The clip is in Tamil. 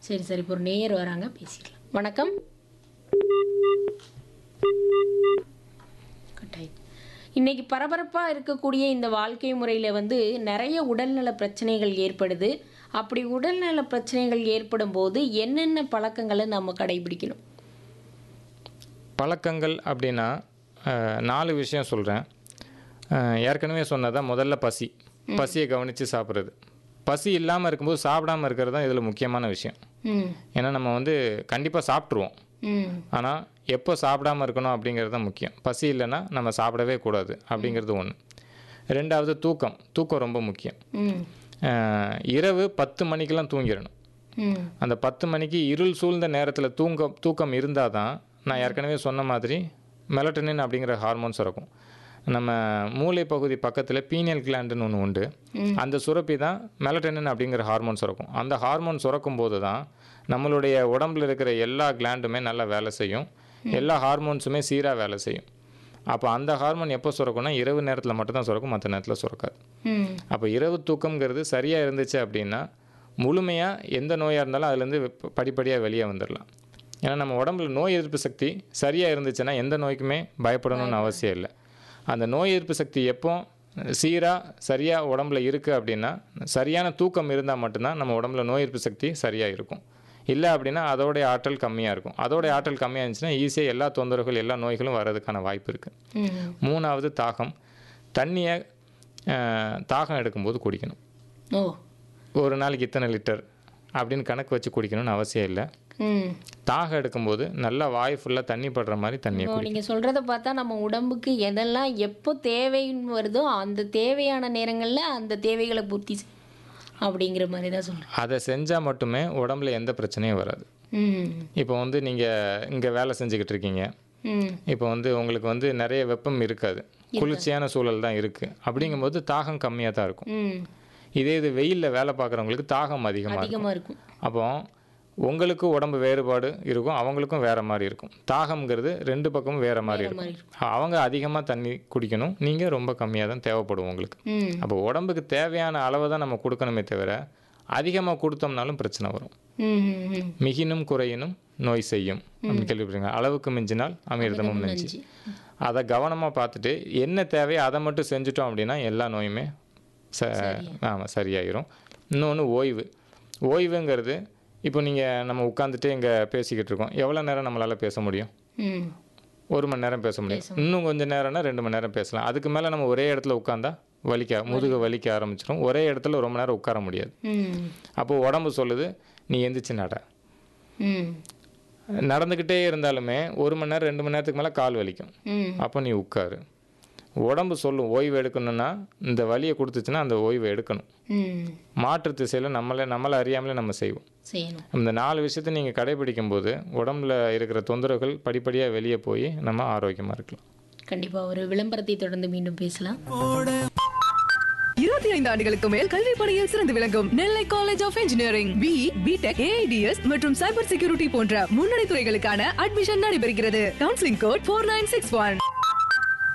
சரி சரி இப்போ ஒரு நேயர் வராங்க பேசிக்கலாம் வணக்கம் கட்டாயம் இன்னைக்கு பரபரப்பாக இருக்கக்கூடிய இந்த வாழ்க்கை முறையில் வந்து நிறைய உடல்நல பிரச்சனைகள் ஏற்படுது அப்படி உடல்நல பிரச்சனைகள் ஏற்படும் போது என்னென்ன பழக்கங்களை நம்ம கடைபிடிக்கணும் பழக்கங்கள் அப்படின்னா அஹ், நாலு விஷயம் சொல்கிறேன் ஏற்கனவே சொன்னதான் முதல்ல பசி பசியை கவனித்து சாப்பிட்றது பசி இல்லாமல் இருக்கும்போது சாப்பிடாம இருக்கிறது தான் இதில் முக்கியமான விஷயம் ம் ஏன்னா நம்ம வந்து கண்டிப்பாக சாப்பிட்ருவோம் ம் ஆனால் எப்போ சாப்பிடாம இருக்கணும் அப்படிங்கிறது தான் முக்கியம் பசி இல்லைன்னா நம்ம சாப்பிடவே கூடாது அப்படிங்கிறது ஒன்று ரெண்டாவது தூக்கம் தூக்கம் ரொம்ப முக்கியம் ம் அஹ், இரவு பத்து மணிக்கெல்லாம் தூங்கிடணும் ம் அந்த பத்து மணிக்கு இருள் சூழ்ந்த நேரத்தில் தூங்க தூக்கம் இருந்தால் தான் நான் ஏற்கனவே சொன்ன மாதிரி மெலட்டனின் அப்படிங்கிற ஹார்மோன்ஸ் இருக்கும் நம்ம மூளை பகுதி பக்கத்தில் பீனியல் கிளாண்டுன்னு ஒன்று உண்டு அந்த சுரப்பி தான் மெலட்டனின் அப்படிங்கிற ஹார்மோன் சுரக்கும் அந்த ஹார்மோன் சுரக்கும் போது தான் நம்மளுடைய உடம்புல இருக்கிற எல்லா கிளாண்டுமே நல்லா வேலை செய்யும் எல்லா ஹார்மோன்ஸுமே சீராக வேலை செய்யும் அப்போ அந்த ஹார்மோன் எப்போ சுரக்கும்னா இரவு நேரத்தில் மட்டும்தான் சுரக்கும் மற்ற நேரத்தில் சுரக்காது ம் அப்போ இரவு தூக்கம்ங்கிறது சரியாக இருந்துச்சு அப்படின்னா முழுமையாக எந்த நோயாக இருந்தாலும் அதுலேருந்து படிப்படியாக வெளியே வந்துடலாம் ஏன்னா நம்ம உடம்புல நோய் எதிர்ப்பு சக்தி சரியாக இருந்துச்சுன்னா எந்த நோய்க்குமே பயப்படணும்னு அவசியம் இல்லை அந்த நோய் எதிர்ப்பு சக்தி எப்போ சீராக சரியாக உடம்புல இருக்குது அப்படின்னா சரியான தூக்கம் இருந்தால் மட்டும்தான் நம்ம உடம்புல நோய் எதிர்ப்பு சக்தி சரியாக இருக்கும் இல்லை அப்படின்னா அதோடைய ஆற்றல் கம்மியாக இருக்கும் அதோடைய ஆற்றல் கம்மியாக இருந்துச்சுன்னா ஈஸியாக எல்லா தொந்தரவுகள் எல்லா நோய்களும் வர்றதுக்கான வாய்ப்பு இருக்குது ம் மூணாவது தாகம் தண்ணியை அஹ், தாகம் எடுக்கும்போது குடிக்கணும் ஓ ஒரு நாளைக்கு இத்தனை லிட்டர் அப்படின்னு கணக்கு வச்சு குடிக்கணும்னு அவசியம் இல்லை ம் தாகம் எடுக்கும்போது நல்லா வாய் ஃபுல்லாக தண்ணி படுற மாதிரி தண்ணியை இப்போ குடி நீங்க சொல்றத பார்த்தா நம்ம உடம்புக்கு எதெல்லாம் எப்போ தேவைன்னு வருதோ அந்த தேவையான நேரங்கள்ல அந்த தேவைகளை பூர்த்தி செய்- அப்படிங்கிற மாதிரி தான் சொல்றேன் அதை செஞ்சால் மட்டுமே உடம்புல எந்த பிரச்சனையும் வராது ம் இப்போ வந்து நீங்கள் இங்கே வேலை செஞ்சுக்கிட்டு இருக்கீங்க ம் இப்போ வந்து உங்களுக்கு வந்து நிறைய வெப்பம் இருக்காது குளிர்ச்சியான சூழல் தான் இருக்குது அப்படிங்கும்போது தாகம் கம்மியாக தான் இருக்கும் ம் இதே இது வெயிலில் வேலை பார்க்குறவங்களுக்கு தாகம் அதிகமாக இருக்கும் அதிகமா இருக்கும் அப்போ உங்களுக்கு உடம்பு வேறுபாடு இருக்கும் அவங்களுக்கும் வேற மாதிரி இருக்கும் தாகம்ங்கிறது ரெண்டு பக்கமும் வேற மாதிரி மாதிரி இருக்கும் அவங்க அதிகமாக தண்ணி குடிக்கணும் நீங்கள் ரொம்ப கம்மியாக தான் தேவைப்படும் உங்களுக்கு ம் அப்போ உடம்புக்கு தேவையான அளவை தான் நம்ம கொடுக்கணுமே தவிர அதிகமாக கொடுத்தோம்னாலும் பிரச்சனை வரும் ம் ம், ம் மிகினும் குறையினும் நோய் செய்யும் அப்படின்னு கேள்விப்படுங்க அளவுக்கு மிஞ்சினால் அமிர்தமும் நெஞ்சு நஞ்சு. அதை கவனமாக பார்த்துட்டு என்ன தேவையோ அதை மட்டும் செஞ்சுட்டோம் அப்படின்னா எல்லா நோயுமே ச ஆமாம் சரியாயிரும் இன்னொன்று ஓய்வு ஓய்வுங்கிறது இப்போ நீங்கள் நம்ம உட்காந்துட்டு இங்கே பேசிக்கிட்டு இருக்கோம் எவ்வளோ நேரம் நம்மளால் பேச முடியும் ம் ஒரு மணி நேரம் பேச முடியும் இன்னும் கொஞ்சம் நேரம்னா ரெண்டு மணி நேரம் பேசலாம் அதுக்கு மேலே நம்ம ஒரே இடத்துல உட்காந்தா வலிக்க முதுகு வலிக்க ஆரம்பிச்சிடும் ஒரே இடத்துல ரொம்ப நேரம் உட்கார முடியாது ம் அப்போது உடம்பு சொல்லுது நீ எந்திரிச்சு நட ம் நடந்துக்கிட்டே இருந்தாலுமே ஒரு மணி நேரம் ரெண்டு மணி நேரத்துக்கு மேலே கால் வலிக்கும் ம் அப்போ நீ உட்காரு உடம்பு சொல்லும் ஓய்வு எடுக்கணும்னா இந்த வலியை கொடுத்துச்சுன்னா அந்த ஓய்வை எடுக்கணும் ம் மாற்று திசையில் நம்மளே நம்மளை அறியாமலே நம்ம செய்வோம் செய்யணும் இந்த நாலு விஷயத்தை நீங்கள் கடைபிடிக்கும் போது உடம்புல இருக்கிற தொந்தரவுகள் படிப்படியாக வெளியே போய் நம்ம ஆரோக்கியமாக இருக்கலாம் கண்டிப்பா ஒரு விளம்பரத்தை தொடர்ந்து மீண்டும் பேசலாம் இருபத்தி ஐந்து ஆண்டுகளுக்கு மேல் கல்வி பணியில் சிறந்து விளங்கும் Nellai college of engineering B BTech AIDS மற்றும் சைபர் செக்யூரிட்டி போன்ற முன்னணி துறைகளுக்கான அட்மிஷன் நடைபெறுகிறது counselling code four nine six one